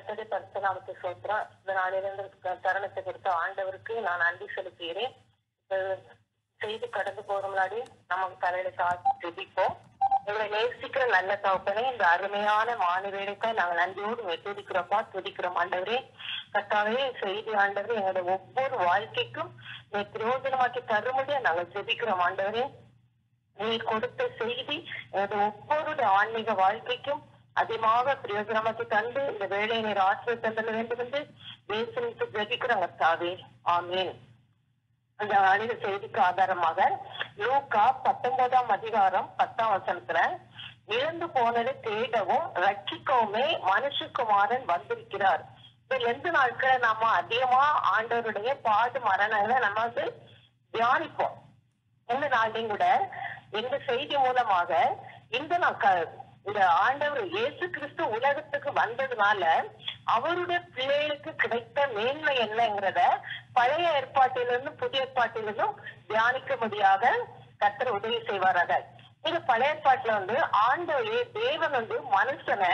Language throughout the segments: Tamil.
கத்தடி பரிசு நாமத்தை சோத்திரம் இந்த நாளிலிருந்து க- தருணத்தை கொடுத்த ஆண்டவருக்கு நான் நன்றி செலுத்துகிறேன் இப்ப செய்தி கடந்து போற முன்னாடி நமக்கு தலையில சாத்தி ஜெபிப்போம் எங்களை நேசிக்கிற நல்ல தகப்பனே இந்த அருமையான மாணவர்களுக்காக நாங்கள் நன்றியோடு துதிக்கிறோம்ப்பா துதிக்கிறோம் ஆண்டவரே கத்தாவே செய்தி ஆண்டவரே எங்களுடைய ஒவ்வொரு வாழ்க்கைக்கும் நீ பிரயோஜனமாக்கி தரும்படியா நாங்கள் ஜெபிக்கிறோம் ஆண்டவரே நீ கொடுத்த செய்தி எனது ஒவ்வொரு ஆன்மீக வாழ்க்கைக்கும் அதிகமாக பிரயோஜனமாக்கி தந்து இந்த வேலையை நீர் ஆசிரியர் தந்தல வேண்டும் என்று தேசனுக்கு ஜெபிக்கிறோம் கர்த்தாவே ஆமீன் அந்த அணித செய்திக்கு ஆதாரமாக லூக்கா பத்தொன்பதாம் அதிகாரம் பத்தாம் வசனத்துல இழந்து போனதை தேடவும் ரட்சிக்கவுமே மனுஷகுமாரன் வந்திருக்கிறார் இந்த ரெண்டு நாட்களை நாம அதிகமா ஆண்டவருடைய பாடு மரணங்களை நம்ம வந்து தியானிப்போம் இந்த நாளையும் கூட இந்த செய்தி மூலமாக இந்த நாட்கள் இந்த ஆண்டவர் இயேசு கிறிஸ்து உலகத்துக்கு வந்ததுனால அவருடைய பிள்ளைகளுக்கு கிடைத்த மேன்மை என்னங்கிறத பழைய ஏற்பாட்டிலிருந்து புதிய ஏற்பாட்டிலிருந்தும் தியானிக்கும்படியாக கர்த்தர் உதவி செய்வாராக இது பழைய ஏற்பாட்டுல வந்து ஆண்டவரே தேவன் வந்து மனுஷனை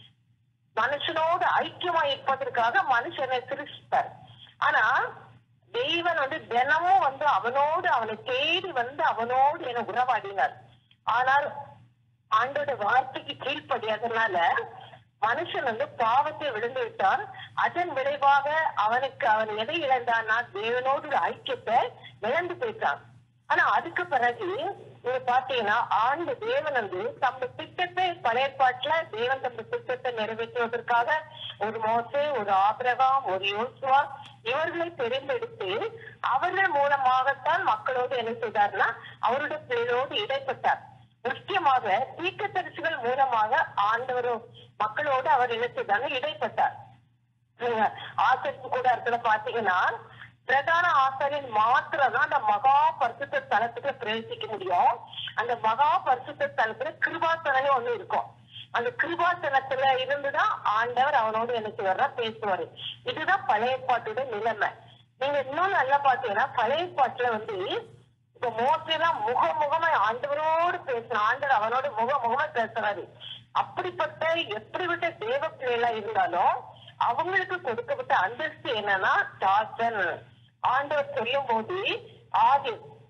மனுஷனோடு ஐக்கியமா இருப்பதற்காக மனுஷனை சிருஷ்டித்தார் ஆனா தெய்வன் வந்து தினமும் வந்து அவனோடு அவனை தேடி வந்து அவனோடு என உறவாடினார் ஆனால் ஆண்டோட வார்த்தைக்கு கீழ்ப்படியாதனால மனுஷன் வந்து பாவத்தை விழுந்து விட்டான் அதன் விளைவாக அவனுக்கு அவன் எதை இழந்தான்னா தேவனோடு ஒரு ஐக்கியத்தை இழந்து போயிட்டான் ஆனா அதுக்கு பிறகு நீங்க பாத்தீங்கன்னா ஆண்டு தேவன் வந்து தம்ம திட்டத்தை பழைய பாட்டுல தேவன் தம்ம திட்டத்தை நிறைவேற்றுவதற்காக ஒரு மோசே ஒரு ஆபிரகாம் ஒரு யோசுவா இவர்களை தெரிந்தெடுத்து அவர்கள் மூலமாகத்தான் மக்களோடு என்ன செய்தார்னா அவருடைய பிள்ளைகளோடு இடைப்பட்டார் முக்கியமாக தீர்க்கதரிசிகள் மூலமாக ஆண்டவரும் மக்களோடு அவர் என்ன செய்தாங்க இடைப்பட்டார் நீங்க ஆசிரியர் கூட இடத்துல பாத்தீங்கன்னா பிரதான ஆசிரியர் மாத்திரம் தான் அந்த மகா பரிசுத்த தலத்துக்கு பிரவேசிக்க முடியும் அந்த மகா பரிசுத்த தலத்துல கிருபாசனே ஒண்ணு இருக்கும் அந்த கிருபாசனத்துல இருந்துதான் ஆண்டவர் அவனோடு என்ன செய்வார்னா பேசுவாரு இதுதான் பழைய பாட்டோட நிலைமை நீங்க இன்னும் நல்லா பாத்தீங்கன்னா பழைய பாட்டுல வந்து இப்ப மோசெல்லாம் முகமுகமா ஆண்டவரோடு பேசுறான் ஆண்டவர் அவனோட முகமுகமா பேசுறாரு அப்படிப்பட்ட எப்படிப்பட்ட தேவ பிள்ளைகளா இருந்தாலும் அவங்களுக்கு கொடுக்கப்பட்ட அந்தஸ்து என்னன்னா தாசன் ஆண்டவர் சொல்லும் போது ஆதி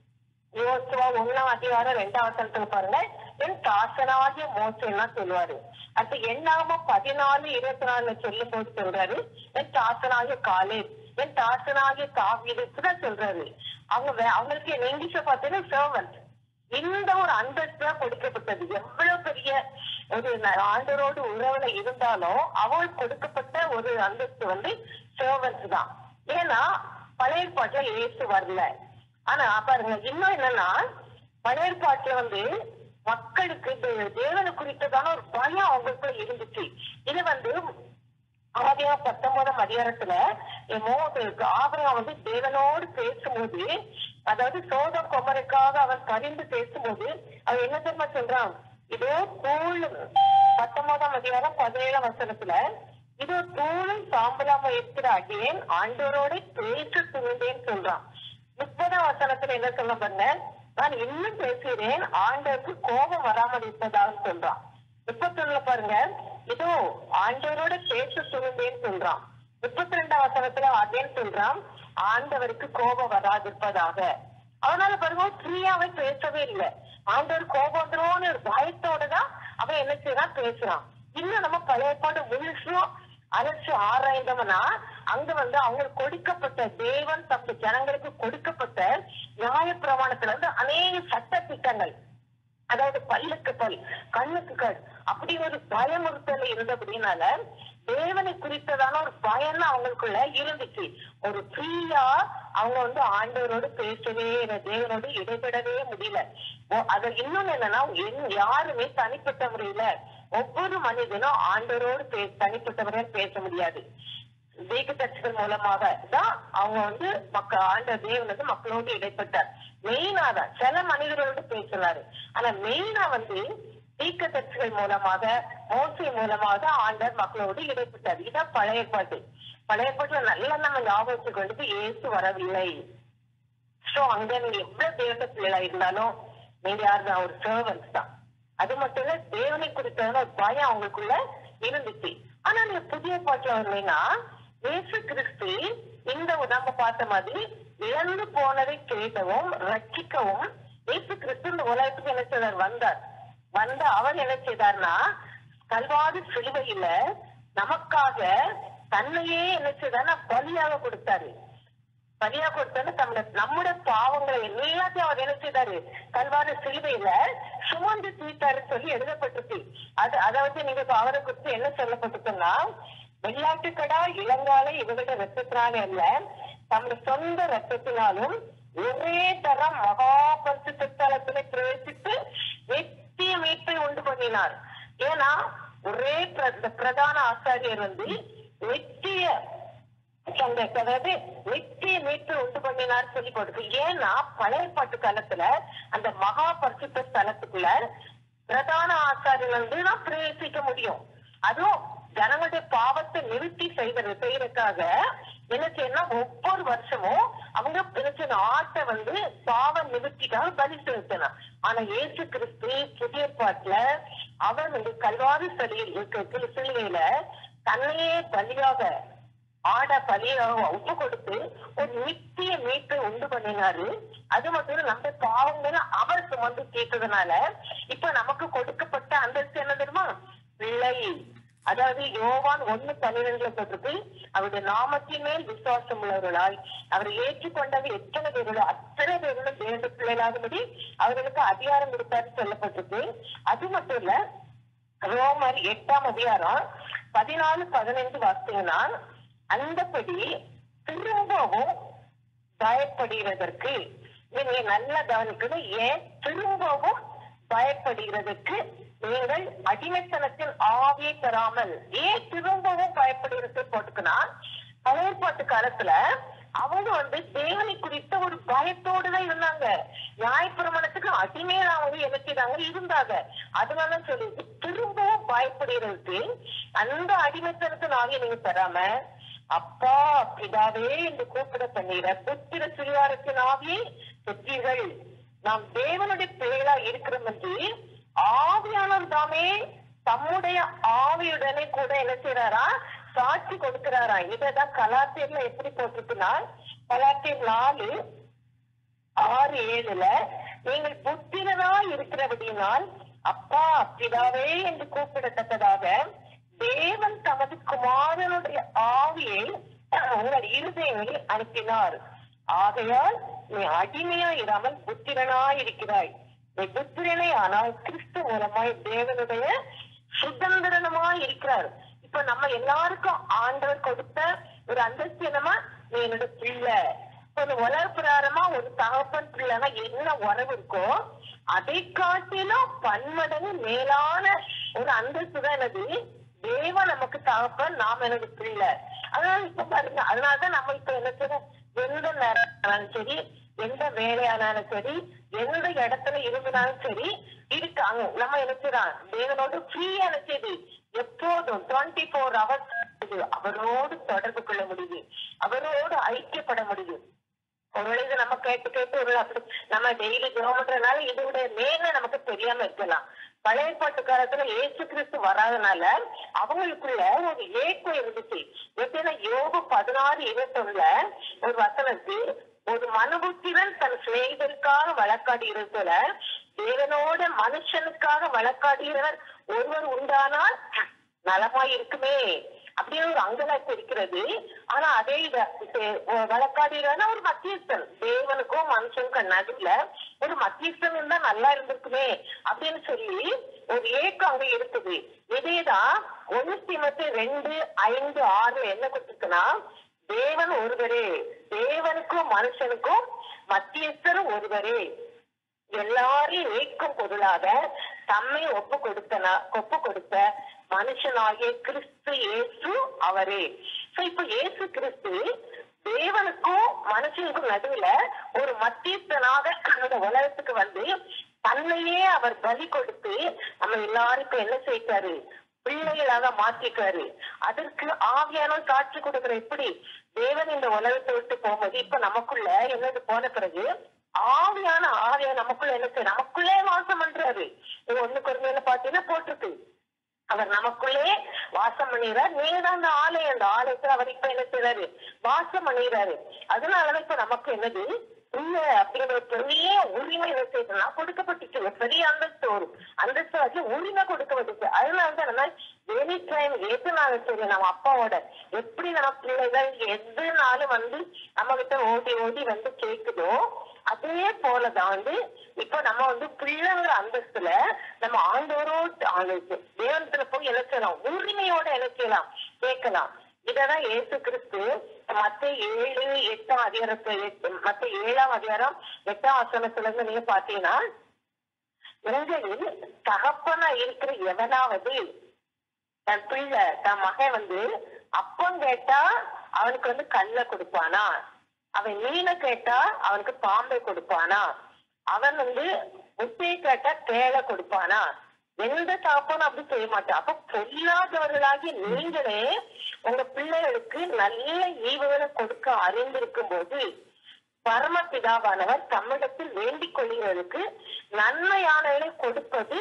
யோசுவா ஒண்ணாம் அதிகாரம் ரெண்டாம் வசனத்துல பாருங்க என் தாசனாகிய மோசெல்லாம் சொல்லுவாரு அடுத்து எண்ணாம பதினாலு இருபத்தி நாலுல சொல்லும் போது சொல்றாரு என் தாசனாகிய காலே என் தாசனாகிய காவியதான் சொல்றாரு அவங்க வே- அவங்களுக்கு என்ன இங்கிலீஷ்ல பார்த்தீங்கன்னா சர்வன்ட் இந்த ஒரு அந்தஸ்து கொடுக்கப்பட்டது எவ்வளவு பெரிய ஒரு ந- ஆண்டவரோடு உறவுல இருந்தாலும் அவங்களுக்கு கொடுக்கப்பட்ட ஒரு அந்தஸ்து வந்து சர்வன்ஸ் தான் ஏன்னா பழைய பாட்டுல இயேசு வரல ஆனா பாருங்க இன்னும் என்னன்னா பழைய பாட்டுல வந்து மக்களுக்கு தே- தேவனை குறித்ததான ஒரு பயம் அவங்களுக்குள்ள இருந்துச்சு இது வந்து ஆதியா பத்தொன்பதாம் அதிகாரத்துல ஆபரகம் வந்து தேவனோடு பேசும்போது அதாவது சோதம் குமருக்காக அவன் பரிந்து பேசும்போது அவன் என்ன தெரியுமா சொல்றான் இதோ தூள் பத்தொன்பதாம் அதிகாரம் பதினேழாம் வசனத்துல இதோ தூளும் சாம்பலாம இருக்கிற அடியேன் ஆண்டவரோட பேச துணிந்தேன்னு சொல்றான் முப்பதாம் வசனத்துல என்ன சொல்ல பாருங்க நான் இன்னும் பேசுகிறேன் ஆண்டவருக்கு கோபம் வராமல் இருப்பதாக சொல்றான் முப்பத்தொன்னுல பாருங்க இதோ ஆண்டவரோட பேச துணிந்தேன்னு சொல்றான் முப்பத்தி ரெண்டாம் வசனத்துல அதேன்னு சொல்றான் ஆண்டவருக்கு கோபம் வராதிருப்பதாக அதனால பாருங்க ஃப்ரீயாவே பேசவே இல்லை ஆண்டவர் கோபம் வந்துருவோன்னு ஒரு பயத்தோட தான் அவன் என்ன செய்யறான் பேசுறான் இன்னும் நம்ம பழைய பாடு முழுசும் அரைச்சு ஆராய்ந்தோம்னா அங்க வந்து அவங்களுக்கு கொடுக்கப்பட்ட தேவன் தப்பு ஜனங்களுக்கு கொடுக்கப்பட்ட நியாய பிரமாணத்துல வந்து அநேக சட்ட திட்டங்கள் அதாவது பல்லுக்கு பல் கண்ணுக்கு கண் அப்படி ஒரு பயமுறுத்தல் இருந்தபடினால தேவனை குறித்ததான ஒரு பயம் அவங்களுக்குள்ள இருந்துச்சு ஒரு ஃப்ரீயா அவங்க வந்து ஆண்டவரோடு பேசவே இல்லை, தேவனோடு இடைபெடவே முடியல ஓ- அது இன்னொன்னு என்னன்னா என்- யாருமே தனிப்பட்ட முறையில ஒவ்வொரு மனிதனும் ஆண்டவரோடு பே தனிப்பட்ட முறையில பேச முடியாது தீர்க்கதரிசிகள் மூலமாக தான் அவங்க வந்து மக்க ஆண்ட தேவன் வந்து மக்களோடு இடைப்பட்டார் மெயினா தான் சில மனிதர்களோடு பேசினாரு ஆனா மெயினா வந்து தீர்க்கதரிசிகள் மூலமாக மோசை மூலமாக தான் ஆண்டவர் மக்களோடு இடைப்பட்டார் இதான் பழைய பாட்டு பழைய பாட்டுல நல்லா நம்ம ஞாபகத்துக்கு வந்துட்டு இயேசு வரவில்லை சோ அங்க நீங்க எவ்வளவு தேவத பிள்ளைகளா இருந்தாலும் நீங்க யாருதான் ஒரு சர்வன்ஸ் தான் அது மட்டும் இல்ல தேவனை குறித்தான ஒரு பயம் அவங்களுக்குள்ள இருந்துச்சு ஆனா நீங்க புதிய பாட்டுல வந்தீங்கன்னா இயேசு கிறிஸ்து இந்த நம்ம பார்த்த மாதிரி இழந்து போனதை கேட்கவும் ரட்சிக்கவும் இயேசு கிறிஸ்து இந்த உலகத்துக்கு என்ன செய்தார் வந்தார் வந்த அவர் என்ன செய்தார்னா கல்வாதி சிலுவையில நமக்காக தன்னையே என்ன செய்தார்னா பலியாக கொடுத்தாரு பலியா கொடுத்தாரு நம்மள நம்முடைய பாவங்களை எல்லாத்தையும் அவர் என்ன செய்தாரு கல்வாரி சிலுவையில சுமந்து தீட்டாரு சொல்லி எழுதப்பட்டிருக்கு அது அதாவது நீங்க இப்ப அவரை குறித்து என்ன சொல்லப்பட்டிருக்குன்னா வெள்ளாட்டுக்கடா இளங்காலை இவருடைய ரத்தத்தினாலே அல்ல தம்முடைய சொந்த ரத்தத்தினாலும் ஒரே தரம் மகா பரிசுத்த ஸ்தலத்திலே பிரவேசித்து நித்திய மீட்பை உண்டு பண்ணினார் ஏன்னா ஒரே பிர- இந்த பிரதான ஆசாரியர் வந்து நித்திய அந்த அதாவது நித்திய மீட்பு உண்டு பண்ணினார் சொல்லி கொடுக்கு ஏன்னா பழைய பாட்டு காலத்துல அந்த மகா பரிசுத்த ஸ்தலத்துக்குள்ள பிரதான ஆசாரியர் வந்து தான் பிரவேசிக்க முடியும் அதுவும் ஜனங்களுடைய பாவத்தை நிறுத்தி செய்வது செய்யறதுக்காக என்ன செய்யணும் ஒவ்வொரு வருஷமும் அவங்க என்ன செய்யணும் ஆட்டை வந்து பாவ நிவர்த்திக்காக பலி செலுத்தணும் ஆனா இயேசு கிறிஸ்து புதிய பாட்டுல அவர் வந்து கல்வாரி சிலையில் இருக்க சிலுவையில தன்னையே பலியாக ஆட பலியாக ஒப்பு கொடுத்து ஒரு நித்திய மீட்பை உண்டு பண்ணினாரு அது மட்டும் இல்ல, நம்ம பாவங்களை அவர் சுமந்து கேட்டதுனால இப்ப நமக்கு கொடுக்கப்பட்ட அந்தஸ்து என்ன தெரியுமா பிள்ளை அதாவது யோவான் ஒண்ணு பன்னிரெண்டுல சொல்றது அவருடைய நாமத்தின் மேல் விசுவாசம் உள்ளவர்களாய் அவரை ஏற்றுக்கொண்டவர் எத்தனை பேர்களோ அத்தனை பேர்களும் தேவ பிள்ளைகளாகும்படி அவர்களுக்கு அதிகாரம் கொடுத்தாரு சொல்லப்பட்டிருக்கு அது மட்டும் இல்ல ரோமர் எட்டாம் அதிகாரம் பதினாலு பதினைந்து வாசித்தீங்கன்னா அந்தபடி திரும்பவும் பயப்படுகிறதற்கு இது நீங்க நல்லா கவனிக்கணும் ஏன் திரும்பவும் பயப்படுகிறதுக்கு நீங்கள் அடிமைத்தனத்தின் ஆவியை பெறாமல் ஏன் திரும்பவும் பயப்படுகிறது போட்டுக்குன்னா பழைய பாட்டு காலத்துல அவங்க வந்து தேவனை குறித்த ஒரு பயத்தோடு தான் இருந்தாங்க நியாயப்பிரமாணத்துக்கு அடிமையா அவங்க என்ன செய்தாங்க இருந்தாங்க அதனால சொல்லி திரும்பவும் பயப்படுகிறதுக்கு அந்த அடிமைத்தனத்தின் ஆவியை நீங்க பெறாம அப்பா பிதாவே என்று கூப்பிட பண்ணுகிற புத்திர சிறியாரத்தின் ஆவியை பெற்றீர்கள் நாம் தேவனுடைய பிள்ளைகளா இருக்கிறோம் என்று ஆவியானவர் தாமே தம்முடைய ஆவியுடனே கூட என்ன செய்யறாரா சாட்சி கொடுக்கிறாரா இததான் கலாத்தியர்ல எப்படி போட்டிருக்குன்னா கலாத்தியர் நாலு ஆறு ஏழுல நீங்கள் புத்திரனா இருக்கிறபடியினால் அப்பா பிதாவே என்று கூப்பிடத்தக்கதாக தேவன் தமது குமாரனுடைய ஆவியை உங்கள் இருதயங்களில் அனுப்பினார் ஆகையால் நீ அடிமையா இராமல் புத்திரனா இருக்கிறாய் நீ புத்திரனே ஆனால் கிறிஸ்து மூலமாய் தேவனுடைய சுதந்திரனமாய் இருக்கிறார் இப்ப நம்ம எல்லாருக்கும் ஆண்டவர் கொடுத்த ஒரு அந்தஸ்து என்னமா நீ என்னோட பிள்ளை ஒரு உலக பிரகாரமா ஒரு தகப்பன் பிள்ளைனா என்ன உறவு இருக்கோ அதை காட்டிலும் பன்மடங்கு மேலான ஒரு அந்தஸ்து தான் எனது தேவன் நமக்கு தகப்பன் நாம் எனது பிள்ளை அதனால இப்ப பாருங்க அதனாலதான் நம்ம இப்ப என்ன செய்யறோம் எந்த நேரம் சரி எந்த வேலையானாலும் சரி எந்த இடத்துல இருந்தாலும் சரி இருக்காங்க நம்ம என்ன செய்யறோம் தேவனோடு ஃப்ரீயா நினைச்சது எப்போதும் டுவெண்ட்டி ஃபோர் ஹவர்ஸ் அவரோடு தொடர்பு கொள்ள முடியுது அவரோடு ஐக்கியப்பட முடியும் ஒருவேளை இது நம்ம கேட்டு கேட்டு ஒரு அப்படி நம்ம டெய்லி ஜோமன்றனால இதோட மேல நமக்கு தெரியாம இருக்கலாம் பழைய பாட்டு காலத்துல இயேசு கிறிஸ்து வராதனால அவங்களுக்குள்ள ஒரு ஏக்கம் இருந்துச்சு எப்படின்னா யோகு பதினாறு இருபத்தொன்னுல ஒரு வசனத்து ஒரு மனுபுத்திரன் தன் சிநேகிதருக்காக வழக்காடுகிறது போல தேவனோட மனுஷனுக்காக வழக்காடுகிறவர் ஒருவர் உண்டானால் நலமாய் இருக்குமே அப்படியே ஒரு அங்கலாய்ப்பு இருக்கிறது ஆனா அதே வழக்காடுகிறனா ஒரு மத்தியஸ்தன் தேவனுக்கும் மனுஷனுக்கும் நடுவுல ஒரு மத்தியஸ்தன் இருந்தா நல்லா இருந்திருக்குமே அப்படின்னு சொல்லி ஒரு ஏக்கம் அங்க இருக்குது இதேதான் ஒண்ணு தீமத்து ரெண்டு ஐந்து ஆறுல என்ன கொடுத்துருக்குன்னா தேவன் ஒருவரே தேவனுக்கும் மனுஷனுக்கும் மத்தியஸ்தரும் ஒருவரே எல்லாரையும் நீக்கும் பொருளாக தம்மை ஒப்பு கொடுத்தன ஒப்பு கொடுத்த மனுஷனாகிய கிறிஸ்து இயேசு அவரே சோ இப்ப இயேசு கிறிஸ்து தேவனுக்கும் மனுஷனுக்கும் நடுவுல ஒரு மத்தியஸ்தனாக அந்த உலகத்துக்கு வந்து தன்னையே அவர் பலி கொடுத்து நம்ம எல்லாருக்கும் என்ன செய்தாரு பிள்ளைகளாக மாத்திட்டாரு அதற்கு ஆவியானவர் காட்சி கொடுக்கிற எப்படி தேவன் இந்த உலகத்தை விட்டு போகும்போது இப்ப நமக்குள்ள என்னது போன பிறகு ஆவியான ஆவியா நமக்குள்ள என்ன செய்ய நமக்குள்ளே வாசம் பண்றாரு இது ஒண்ணு குறைமையில பாத்தீங்கன்னா போட்டிருக்கு அவர் நமக்குள்ளே வாசம் பண்ணிடுறார் நீங்க தான் அந்த ஆலயம் அந்த ஆலயத்துல அவர் இப்ப என்ன செய்யறாரு வாசம் பண்ணிடுறாரு அதனாலதான் இப்ப நமக்கு என்னது இல்ல அப்படிங்கிற ஒரு பெரிய உரிமை என்ன செய்யணும்னா கொடுக்கப்பட்டுச்சு ஒரு பெரிய அந்தஸ்து ஒரு அந்தஸ்து வச்சு உரிமை கொடுக்கப்பட்டுச்சு அதனாலதான் நம்ம எனி டைம் எதுனாலும் சரி நம்ம அப்பாவோட எப்படி நம்ம பிள்ளைகள் எதுனாலும் வந்து நம்ம கிட்ட ஓடி ஓடி வந்து கேக்குதோ அதே போலதான் வந்து இப்போ நம்ம வந்து பிள்ளைங்கிற அந்தஸ்துல நம்ம ஆண்டவரோடு ஆண்டு தேவனத்துல போய் என்ன செய்யலாம் உரிமையோட என்ன செய்யலாம் கேட்கலாம் இததான் இயேசு கிறிஸ்து மத்த ஏழு எட்டாம் அதிகாரத்தை மத்த ஏழாம் அதிகாரம் எட்டாம் வசனத்துல இருந்து நீங்க பாத்தீங்கன்னா உங்களில் தகப்பனா இருக்கிற எவனாவது தன் பிள்ளை தன் மகன் வந்து அப்பம் கேட்டா அவனுக்கு வந்து கல்ல கொடுப்பானா அவன் மீனை கேட்டா அவனுக்கு பாம்பை கொடுப்பானா அவன் வந்து முட்டையை கேட்டா தேலை கொடுப்பானா எந்த தகப்பனும் அப்படி செய்ய மாட்டான் அப்ப பொல்லாதவர்களாகி நீங்களே உங்க பிள்ளைகளுக்கு நல்ல ஈவுகளை கொடுக்க அறிந்திருக்கும் போது பரமபிதாவானவர் தம்மிடத்தில் வேண்டிக் கொள்கிறதுக்கு நன்மையானவர்களை கொடுப்பது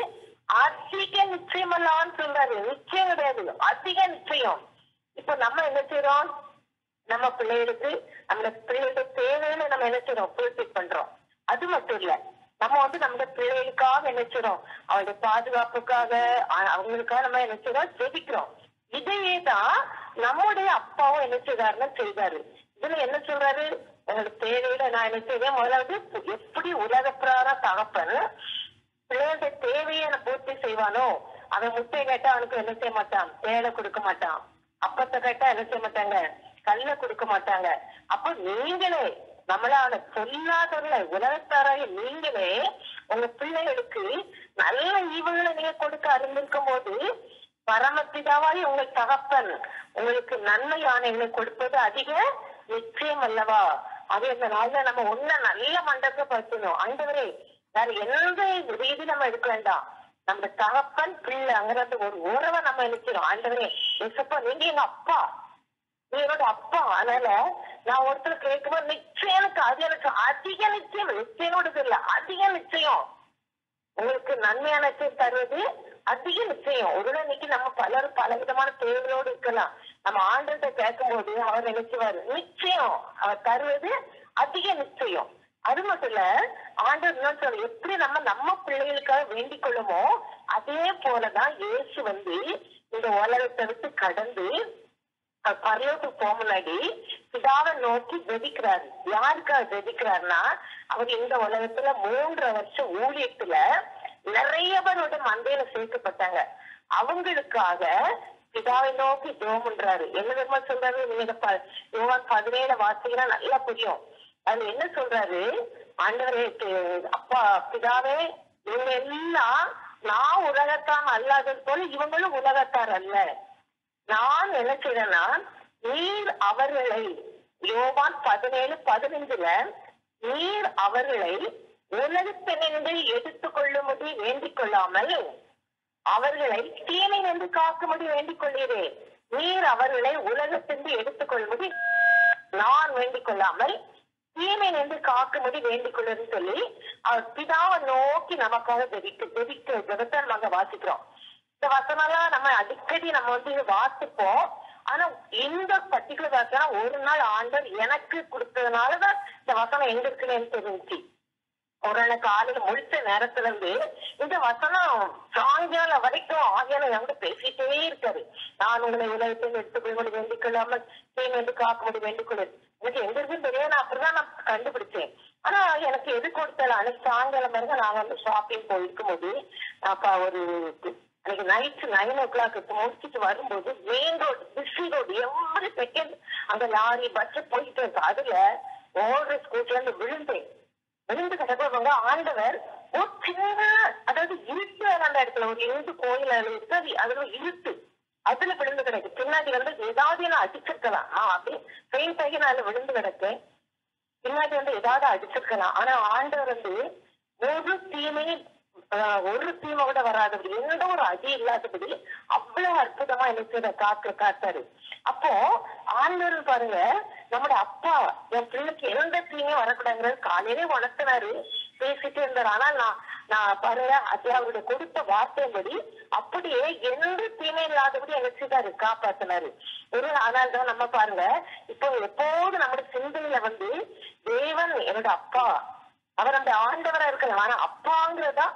அதிக நிச்சயமல்லான்னு சொல்றாரு நிச்சயம் கிடையாது அதிக நிச்சயம் இப்ப நம்ம என்ன செய்யறோம் நம்ம பிள்ளைகளுக்கு நம்ம பிள்ளைகளுடைய தேவையில நம்ம என்ன செய்யறோம் பூர்த்தி பண்றோம் அது மட்டும் இல்ல நம்ம வந்து நம்ம பிள்ளைகளுக்காக என்ன செய்யறோம் அவருடைய பாதுகாப்புக்காக அ- அவங்களுக்காக நம்ம என்ன செய்யறோம் ஜெபிக்கிறோம் இதையே தான் நம்முடைய அப்பாவும் என்ன செய்தாருன்னா செய்தாரு இதுல என்ன சொல்றாரு உங்களோட தேவையில நான் என்ன செய்வேன் முதலாவது எப்படி உலகப்பிரார தகப்பன் பிள்ளையோட தேவையை நான் பூர்த்தி செய்வானோ அவன் முட்டை கேட்டா அவனுக்கு என்ன செய்ய மாட்டான் தேலை கொடுக்க மாட்டான் அப்பத்தை கேட்டா என்ன செய்ய மாட்டாங்க கல்ல கொடுக்க மாட்டாங்க அப்ப நீங்களே நம்மளால சொல்லாதவர்களை உலகத்தாராய நீங்களே உங்க பிள்ளைகளுக்கு நல்ல ஈவுகளை நீங்க கொடுக்க அறிந்திருக்கும் போது பரமபிதாவாய் உங்கள் தகப்பன் உங்களுக்கு நன்மை ஆணைகளை கொடுப்பது அதிக நிச்சயம் அல்லவா அது இந்த நாள்ல நம்ம ஒன்ன நல்ல மண்டபத்தை படுத்தணும் ஆண்டவரே வேற எந்த ரீதி நம்ம எடுக்க வேண்டாம் நம்ம தகப்பன் பிள்ளைங்கிறது ஒரு உறவை நம்ம நினைக்கிறோம் ஆண்டவரே ஏசப்பா நீங்க எங்க அப்பா நீ என்னோட அப்பா அதனால நான் ஒருத்தர் கேட்கும்போது நிச்சயம் எனக்கு அது எனக்கு அதிக நிச்சயம் நிச்சயமோடது இல்ல அதிக நிச்சயம் உங்களுக்கு நன்மையான நிச்சயம் தருவது அதிக நிச்சயம் ஒரு இன்னைக்கு நம்ம பலரும் பல விதமான தேவையோடு இருக்கலாம் நம்ம ஆண்டத்தை கேட்கும்போது அவர் நினைச்சுவாரு நிச்சயம் அவர் தருவது அதிக நிச்சயம் அது மட்டும் இல்ல ஆண்டவர் என்ன சொல்ற எப்படி நம்ம நம்ம பிள்ளைகளுக்காக வேண்டிக் கொள்ளுமோ அதே போலதான் இயேசு வந்து இந்த உலகத்தை விட்டு கடந்து அவர் பரலோகத்துக்கு போக முன்னாடி பிதாவை நோக்கி ஜெபிக்கிறாரு யாருக்காக ஜெபிக்கிறாருன்னா அவர் இந்த உலகத்துல மூன்றரை வருஷம் ஊழியத்துல நிறைய பேரோட மந்தையில சேர்க்கப்பட்டாங்க அவங்களுக்காக பிதாவை நோக்கி ஜெபம் பண்றாரு என்ன தெரியுமா சொல்றாரு நீங்க இத ப- யோவான் பதினேழு வாசிங்கன்னா நல்லா புரியும் அதுல என்ன சொல்றாரு ஆண்டவரே தி- அப்பா பிதாவே இவங்க எல்லாம் நான் உலகத்தான் அல்லாதது போல இவங்களும் உலகத்தார் அல்ல நான் என்ன செய்யறேன்னா நீர் அவர்களை யோவான் பதினேழு பதினஞ்சுல நீர் அவர்களை உலகத்தினின்று எடுத்துக் கொள்ளும்படி வேண்டிக் கொள்ளாமல் அவர்களை தீமை நின்று காக்கும்படி வேண்டிக் கொள்கிறேன் நீர் அவர்களை உலகத்திற்கு எடுத்துக் கொள்ளும்படி நான் வேண்டிக் கொள்ளாமல் தீமை நின்று காக்கும்படி வேண்டிக் கொள்ளுன்னு சொல்லி அவர் பிதாவை நோக்கி நமக்காக ஜெபிக்க ஜெபிக்க ஜெபத்தை நம்ம வாசிக்கிறோம் இந்த வசனம்லாம் நம்ம அடிக்கடி நம்ம வந்து வாசிப்போம் ஆனா இந்த பர்டிகுலர் வசனம் ஒரு நாள் ஆண்டவர் எனக்கு கொடுத்ததுனாலதான் இந்த வசனம் எங்க இருக்குன்னு தெரிஞ்சுச்சு ஒரு நாள் காலையில முழிச்ச நேரத்துல இருந்து இந்த வசனம் சாயங்காலம் வரைக்கும் ஆகியால என்கிட்ட பேசிட்டே இருக்காரு நான் உங்களை உலகத்தில் எடுத்துக்கொள்ள வேண்டிக் கொள்ளாமல் தீமை வந்து காக்கும்படி வேண்டிக் கொள்ளு எனக்கு எங்க இருக்குன்னு தெரியாது நான் அப்படிதான் நான் கண்டுபிடிச்சேன் ஆனா எனக்கு எது கொடுத்தாலும் அன்னைக்கு சாயங்காலம் வரைக்கும் நான் வந்து ஷாப்பிங் போயிருக்கும் போது அப்ப ஒரு அன்னைக்கு நைட் நைன் ஓ கிளாக் முடிச்சுட்டு வரும்போது மெயின் ரோடு பிஸி ரோடு எவ்வளவு செகண்ட் அந்த லாரி பஸ் போயிட்டு இருக்கு அதுல ஓடுற ஸ்கூட்ல இருந்து விழுந்தேன் விழுந்து கிடக்கிறவங்க ஆண்டவர் ஒரு சின்ன அதாவது இருட்டு அந்த இடத்துல ஒரு இருட்டு கோயில் அதுல இருக்கு அது அதுல இருட்டு அதுல விழுந்து கிடக்கு பின்னாடி வந்து ஏதாவது நான் அடிச்சிருக்கலாம் நான் அப்படியே பெயின் ஆகி நான் அதுல விழுந்து கிடக்கேன் பின்னாடி வந்து ஏதாவது அடிச்சிருக்கலாம் ஆனா ஆண்டவர் வந்து ஒரு தீமையும் ஆஹ், ஒரு தீமை கூட வராதபடி எந்த ஒரு அடி இல்லாதபடி அவ்வளவு அற்புதமா எனக்கு காக்க காத்தாரு அப்போ ஆண்டவர் பாருங்க நம்முடைய அப்பா என் பிள்ளைக்கு எந்த தீமையும் வரக்கூடாதுங்கிறது காலையிலே உணர்த்தினாரு பேசிட்டே இருந்தாரு ஆனா நான் நான் பாருங்க அது அவருடைய கொடுத்த வார்த்தையின்படி அப்படியே எந்த தீமை இல்லாதபடி என்ன செய்தாரு காப்பாத்தினாரு ஒரு ஆனால் தான் நம்ம பாருங்க இப்போ எப்போது நம்முடைய சிந்தனையில வந்து தேவன் என்னோட அப்பா அவர் அந்த ஆண்டவரா இருக்கலாம் ஆனா அப்பாங்கிறதா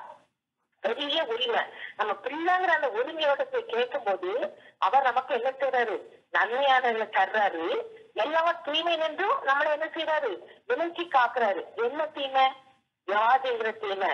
பெரிய உரிமை நம்ம பிள்ளைங்கிற அந்த உரிமையோட போய் கேட்கும் போது அவர் நமக்கு என்ன செய்யறாரு நன்மையானவர்களை தர்றாரு எல்லா தீமை நின்றும் நம்மளை என்ன செய்யறாரு விலக்கி காக்குறாரு என்ன தீமை வியாதிங்கிற தீமை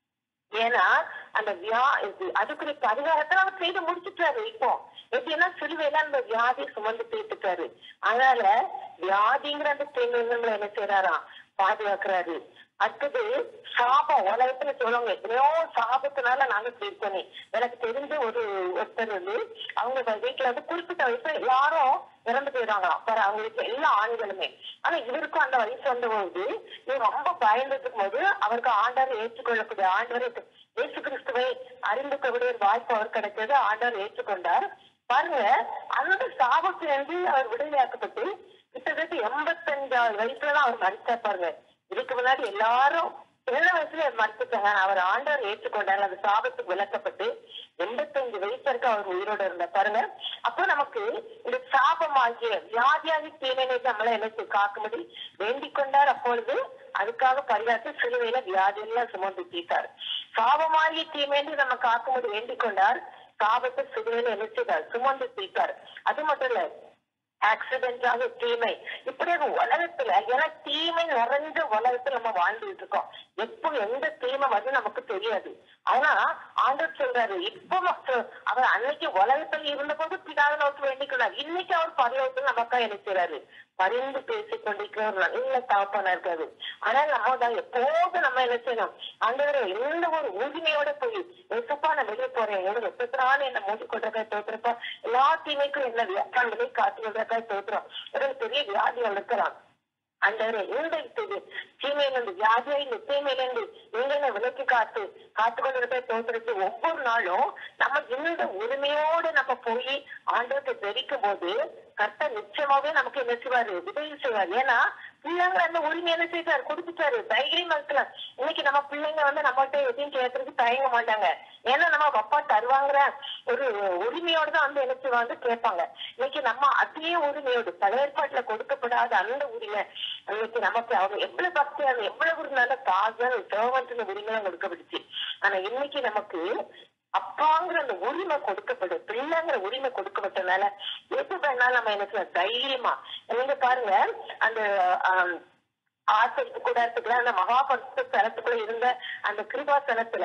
ஏன்னா அந்த வியா இது அதுக்குரிய பரிகாரத்தை அவர் செய்து முடிச்சுட்டாரு இப்போ எப்படின்னா சிலுவையில அந்த வியாதி சுமந்து தீர்த்துட்டாரு அதனால வியாதிங்கிற அந்த தீமைகளை என்ன செய்யறாராம் பாதுகாக்கிறாரு அடுத்தது சாபம் உலகத்துல சொல்லுவாங்க எத்தனையோ சாபத்தினால நாங்க தீர்க்கணும் எனக்கு தெரிஞ்ச ஒரு ஒருத்தர் வந்து அவங்க வீட்டுல வந்து குறிப்பிட்ட வயசுல எல்லாரும் இறந்து போயிடுவாங்களாம் பாரு அவங்க வீட்டுல எல்லா ஆண்களுமே ஆனா இவருக்கும் அந்த வயசு வந்தபோது இவர் ரொம்ப பயந்துட்டு போது அவருக்கு ஆண்டவர் ஏற்றுக்கொள்ளக்கூடிய ஆண்டவர் இயேசு கிறிஸ்துவை அறிந்துக்கக்கூடிய ஒரு வாய்ப்பு அவர் கிடைச்சது ஆண்டவர் ஏற்றுக்கொண்டார் பாருங்க அந்த சாபத்திலிருந்து அவர் விடுதலையாக்கப்பட்டு கிட்டத்தட்ட எண்பத்தஞ்சாவது வயசுலதான் அவர் மறிச்சார் பாருங்க இதுக்கு முன்னாடி எல்லாரும் சின்ன வயசுல மறுத்துட்டாங்க அவர் ஆண்டவர் ஏற்றுக்கொண்டார் அந்த சாபத்துக்கு விளக்கப்பட்டு எண்பத்தஞ்சு வயசு வரைக்கும் அவர் உயிரோட இருந்த பாருங்க அப்போ நமக்கு இந்த சாபமாகிய வியாதியாகி தீமையை நம்மள என்ன காக்கும்படி வேண்டிக் கொண்டார் அப்பொழுது அதுக்காக பரிகாரத்தை சிலுவையில வியாதியெல்லாம் சுமந்து தீட்டார் சாபமாகிய தீமையை நம்ம காக்கும்படி வேண்டிக் கொண்டார் சாபத்தை சிலுவையில என்ன செய்தார் சுமந்து தீட்டார் அது மட்டும் இல்ல ஆக்சிடென்டாக தீமை இப்படியாக உலகத்துல ஏன்னா தீமை நிறைஞ்ச உலகத்துல நம்ம வாழ்ந்துட்டு இருக்கோம் எப்போ எந்த தீமை வந்து நமக்கு தெரியாது ஆனா ஆண்டவர் சொல்றாரு இப்போ மத்த- அவர் அன்னைக்கு உலகத்துல இருந்த போது பிதாவை நோக்கி வேண்டிக்கிறார் இன்னைக்கு அவர் பரலோகத்தில் நமக்கா நினைக்கிறாரு பரிந்து பேசிக் கொண்டிருக்கிற ஒரு நல்ல தாப்பனா இருக்காது ஆனால் நம்ம தான் எப்போது நம்ம என்ன செய்யணும் ஆண்டவரே எந்த ஒரு உரிமையோட போய் எசப்பா நான் வெளியே போறேன் என்னோட எப்பத்தினாலும் என்ன மூடி கொண்டிருக்கா தோத்துறப்பா எல்லா தீமைக்கும் என்ன வியாபாரங்களே காத்து கொண்டிருக்கா தோத்துறோம் ஒரு பெரிய வியாதி இருக்கிறான் ஆண்டவரே இந்த இது தீமையிலிருந்து வியாதியை இந்த தீமையிலிருந்து எங்களை விலக்கி காத்து காத்து கொண்டிருக்க தோற்றுறது ஒவ்வொரு நாளும் நம்ம இந்த உரிமையோடு நம்ம போய் ஆண்டவத்தை தெரிக்கும் போது கர்த்தர் நிச்சயமாவே நமக்கு என்ன செய்வாரு உதவி செய்வார் ஏன்னா பிள்ளைங்க அந்த உரிமை என்ன செய்வாரு கொடுத்துட்டாரு தைரியமா இருக்கலாம் இன்னைக்கு நம்ம பிள்ளைங்க வந்து நம்மகிட்ட எதையும் கேட்கறதுக்கு தயங்க மாட்டாங்க ஏன்னா நம்ம அப்பா தருவாங்கிற ஒரு உரிமையோட தான் வந்து என்ன செய்வாங்க கேட்பாங்க இன்னைக்கு நம்ம அதே உரிமையோடு பழைய ஏற்பாட்டுல கொடுக்கப்படாத அந்த உரிமை இன்னைக்கு நமக்கு அவங்க எவ்வளவு பக்தியான எவ்வளவு ஒரு நல்ல காதல் சேவன்ட்டு உரிமைலாம் கொடுக்கப்பட்டுச்சு ஆனா இன்னைக்கு நமக்கு அப்பாங்கிற அந்த உரிமை கொடுக்கப்படும் பிள்ளைங்கிற உரிமை கொடுக்கப்பட்டனால எது வேணாலும் நம்ம என்ன செய்யலாம் தைரியமா நீங்க பாருங்க அந்த ஆம், ஆசிரியப்பு கூடாரத்துக்குள்ள அந்த மகாபரிசு தலத்துக்குள்ள இருந்த அந்த கிருபாசனத்துல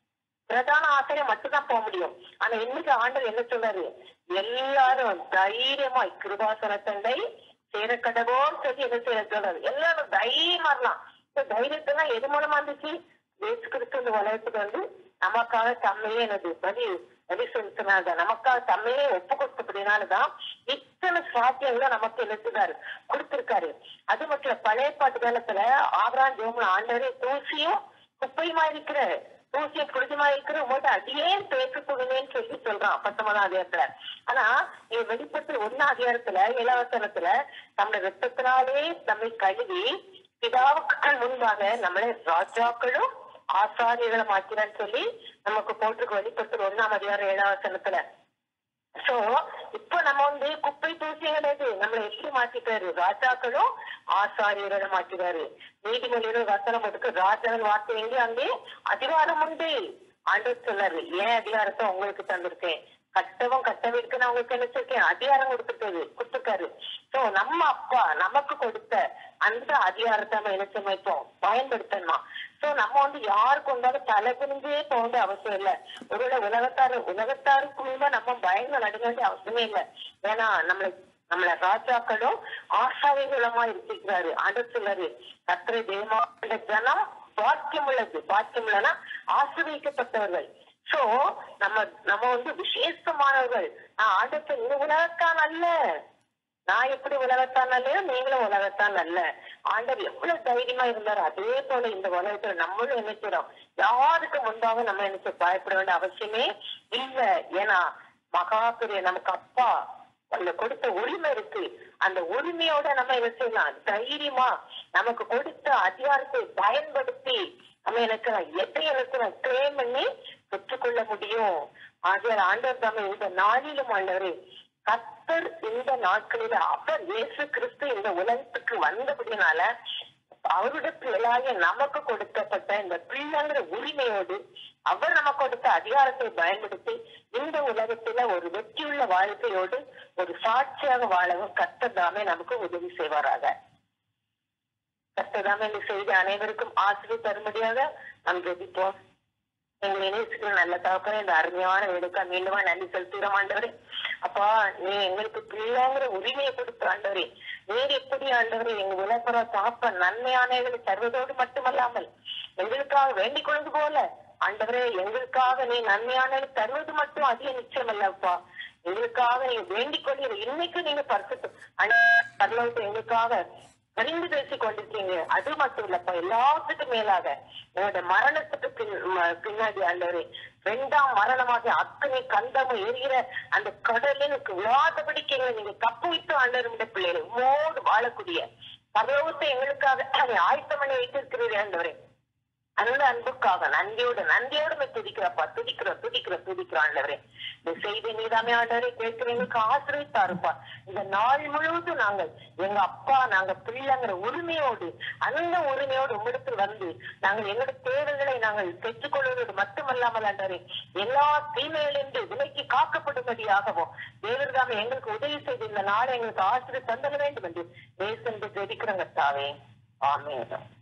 பிரதான ஆசிரியர் மட்டும்தான் போக முடியும் ஆனா இன்னைக்கு ஆண்டவர் என்ன சொல்றாரு எல்லாரும் தைரியமா கிருபாசனத்தண்டை சேரக்கடவோன்னு சொல்லி என்ன செய்ய சொல்றாரு எல்லாரும் தைரியமா இருக்கலாம் இந்த தைரியத்தெல்லாம் எது மூலமா இருந்துச்சு இயேசு கிறிஸ்து இந்த உலகத்துக்கு வந்து நமக்காக தம்மையே என்னது பலி பலி செலுத்தினாங்க நமக்காக தம்மையே ஒப்பு கொடுத்தபடினாலதான் இத்தனை சாத்தியங்களை நமக்கு எழுத்துக்காரு கொடுத்திருக்காரு அது மட்டும் இல்ல, பழைய பாட்டு காலத்துல ஆபரான் ஜோமன் ஆண்டவரே தூசியும் குப்பையுமா இருக்கிற தூசிய புனிதமா இருக்கிற உங்கள்ட்ட அடியே பேச கொடுங்கன்னு சொல்லி சொல்றான் பத்தொன்பதாம் அதிகாரத்துல ஆனா இங்க வெளிப்பட்டு ஒன்னாம் அதிகாரத்துல இலவசனத்துல நம்முடைய ரத்தத்தினாலே நம்மை கழுவி பிதாவுக்கு முன்பாக நம்மளை ராஜாக்களும் ஆசாரியர்களும் ஆக்கிறான்னு சொல்லி நமக்கு போட்டிருக்கு வெளிப்பட்டு ஒன்னாம் அதிகாரம் ஏழாம் வசனத்துல சோ இப்போ நம்ம வந்து குப்பை தூசி கிடையாது நம்மளை எப்படி மாத்திட்டாரு ராஜாக்களும் ஆசாரியர்களும் மாத்திட்டாரு நீதிமொழியில வசனம் இருக்கு ராஜாவின் வார்த்தை எங்கே அங்கே அதிகாரம் உண்டு ஆண்டவர் சொன்னாரு ஏன் அதிகாரத்தை உங்களுக்கு தந்திருக்கேன் கட்டவும் கட்டவிற்கு நான் உங்களுக்கு என்ன சொல்லிருக்கேன் அதிகாரம் கொடுத்துருக்காரு கொடுத்துருக்காரு சோ நம்ம அப்பா நமக்கு கொடுத்த அந்த அதிகாரத்தை நம்ம என்ன சமைப்போம் பயன்படுத்தணுமா சோ நம்ம வந்து யாருக்கு வந்தாலும் தலை குனிஞ்சே போக வேண்டிய அவசியம் இல்ல ஒருவேளை உலகத்தாரு உலகத்தாருக்குள்ள நம்ம பயந்து நடுங்க வேண்டிய அவசியமே இல்லை ஏன்னா நம்மளை நம்மள ராஜாக்களும் ஆசாரிகளுமா இருக்கிறாரு ஆண்டவர் சொல்லாரு கத்திரை தேவமான ஜனம் பாக்கியம் உள்ளது பாக்கியம் உள்ளனா ஆசிரியக்கப்பட்டவர்கள் சோ நம்ம நம்ம வந்து விசேஷமானவர்கள் நான் ஆண்டவர் இந்த உலகத்தான் அல்ல நான் எப்படி உலகத்தான் அல்லையோ நீங்களும் உலகத்தான் அல்ல ஆண்டவர் எவ்வளவு தைரியமா இருந்தாரோ அதே போல இந்த உலகத்துல நம்மளும் நினைக்கிறோம் யாருக்கு முன்பாக நம்ம நினைச்சு பயப்பட வேண்டிய அவசியமே இல்ல ஏன்னா மகா பெரிய நமக்கு அப்பா அந்த கொடுத்த உரிமை இருக்கு அந்த உரிமையோட நம்ம என்ன செய்யலாம் தைரியமா நமக்கு கொடுத்த அதிகாரத்தை பயன்படுத்தி நம்ம எனக்கு நான் எதை எனக்கு நான் கிளைம் பண்ணி பெற்றுக்கொள்ள முடியும் ஆகிய ஆண்டவர் தாமே இந்த நாளிலும் ஆண்டவரே கர்த்தர் இந்த நாட்களில அவர் இயேசு கிறிஸ்து இந்த உலகத்துக்கு வந்தபடினால அவருடைய பிள்ளையாகிய நமக்கு கொடுக்கப்பட்ட இந்த பிள்ளைங்கிற உரிமையோடு அவர் நமக்கு கொடுத்த அதிகாரத்தை பயன்படுத்தி இந்த உலகத்துல ஒரு வெற்றியுள்ள வாழ்க்கையோடு ஒரு சாட்சியாக வாழவும் கர்த்தர் தாமே நமக்கு உதவி செய்வாராக கர்த்தர் தாமே இந்த செய்தி அனைவருக்கும் ஆசிரியர் தரும்படியாக நாம் ஜெபிப்போம் எங்களை நேசிக்கிற நல்ல தகப்பனே இந்த அருமையான வேலைக்கா மீண்டுமா நன்றி செலுத்துகிறோம் ஆண்டவரே அப்பா நீ எங்களுக்கு பிள்ளைங்கிற உரிமையை கொடுத்த ஆண்டவரே நீர் எப்படி ஆண்டவரே எங்க விளம்பர தாப்ப நன்மையானவைகளை தருவதோடு மட்டுமல்லாமல் எங்களுக்காக வேண்டிக் கொள்வது போல ஆண்டவரே எங்களுக்காக நீ நன்மையானவை தருவது மட்டும் அதிக நிச்சயம் அல்லப்பா எங்களுக்காக நீங்க வேண்டிக் கொள்கிற இன்னைக்கு நீங்க பரிசு பரலோகத்தை எங்களுக்காக பரிந்து பேசிக் கொண்டிருக்கீங்க அது மட்டும் இல்லப்பா எல்லாத்துக்கும் மேலாக உங்களோட மரணத்துக்கு பின் ம- பின்னாடி ஆண்டவரே இரண்டாம் மரணமாக அத்தனை கந்தமும் எரிகிற அந்த கடலுக்கு விழாதபடிக்கு எங்களை நீங்க தப்பு வைத்து ஆண்டவருடைய பிள்ளைகள் உமோடு வாழக்கூடிய பரலோகத்தை எங்களுக்காக ஆயத்தம் பண்ணி வைத்திருக்கிறீர்கள் ஆண்டவரே அந்த அன்புக்காக நன்றியோடு நன்றியோடு போய் துதிக்கிறப்பா துதிக்கிறோம் துதிக்கிறோம் துதிக்கிறோம் ஆண்டவரே இந்த செய்தி நீதாமே ஆண்டவரே கேட்கிறவங்களுக்கு ஆசிரியத்தாருப்பா இந்த நாள் முழுவதும் நாங்கள் எங்க அப்பா நாங்க பிள்ளைங்கிற உரிமையோடு அந்த உரிமையோடு உங்களிடத்தில் வந்து நாங்கள் எங்களுடைய தேவைகளை நாங்கள் பெற்றுக்கொள்வதோடு மட்டுமல்லாமல் ஆண்டவரே எல்லா தீமைகளின்றி விலைக்கு காக்கப்படும்படியாகவும் தேவர்தாமே எங்களுக்கு உதவி செய்து இந்த நாளை எங்களுக்கு ஆசிரியர் தந்தர வேண்டும் என்று தேசம் ஜெபிக்கிறோங்க தாவே ஆமென்